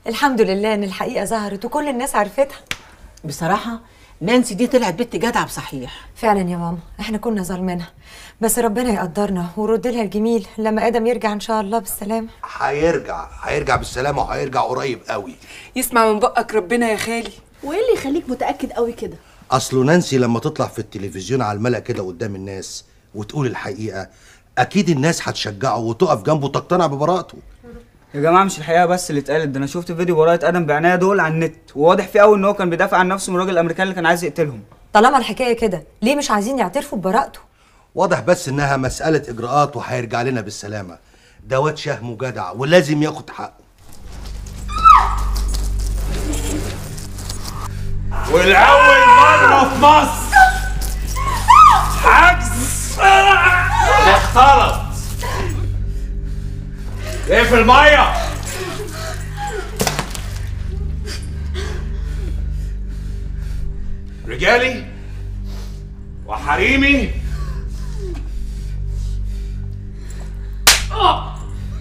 الحمد لله ان الحقيقه ظهرت وكل الناس عرفتها بصراحه نانسي دي طلعت بنت جدعه بصحيح فعلا يا ماما احنا كنا ظالمينها بس ربنا يقدرنا ويرد لها الجميل لما ادم يرجع ان شاء الله بالسلامه هيرجع هيرجع بالسلامه وهيرجع قريب قوي يسمع من بقك ربنا يا خالي وايه اللي يخليك متاكد قوي كده اصله نانسي لما تطلع في التلفزيون على الملأ كده قدام الناس وتقول الحقيقه اكيد الناس هتشجعه وتقف جنبه وتقتنع ببراءته يا جماعه مش الحقيقه بس اللي اتقالت ده انا شفت فيديو براءه ادم بعناية دول على النت وواضح فيه قوي ان هو كان بيدافع عن نفسه من الراجل الامريكاني اللي كان عايز يقتلهم طالما الحكايه كده ليه مش عايزين يعترفوا ببراءته واضح بس انها مساله اجراءات وهيرجع لنا بالسلامه ده واد شهم وجدع ولازم ياخد حقه والأول مرة في مصر حجز اختلط ايه في المية رجالي وحريمي آه.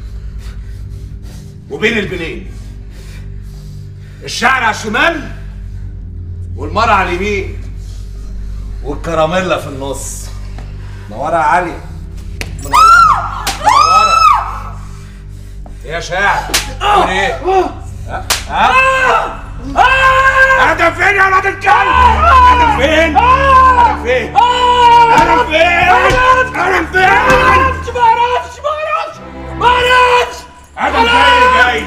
وبين البنين الشعر على الشمال والمرة على اليمين والكراميلا في النص منورة يا علي منورة منورة إيه يا شاعر عامل ايه؟ ها؟ ها؟ ادم فين يا ولاد الكلب؟ ادم فين؟ ادم فين؟ ادم فين؟ ادم فين؟ ما اعرفش ما اعرفش ما اعرفش ادم جاي جاي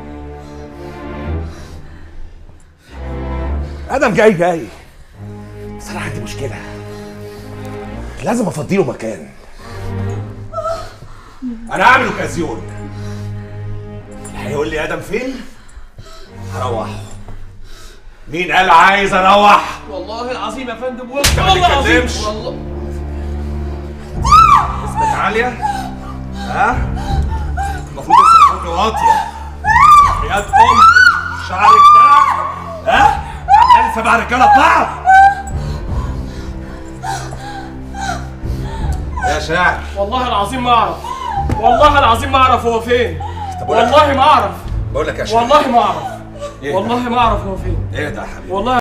ادم جاي جاي بس انا عندي مشكله لازم افضيله مكان انا هعمل اوكازيون اللي هيقول لي ادم فين هروحه مين قال عايز اروح والله العظيم يا فندم انت ما والله العظيم تتكلمش. والله اسمك عاليه ها المفروض اسمك صوتي واطيه يا ام شعرك ده ها عمال سبع رجاله ببعض يا شاعر والله العظيم ما اعرف والله العظيم ما اعرف هو فين طب أقول لك والله ما اعرف بقول لك يا شاعر والله ما اعرف إيه ده؟ والله ما اعرف هو فين ايه ده يا حبيبي والله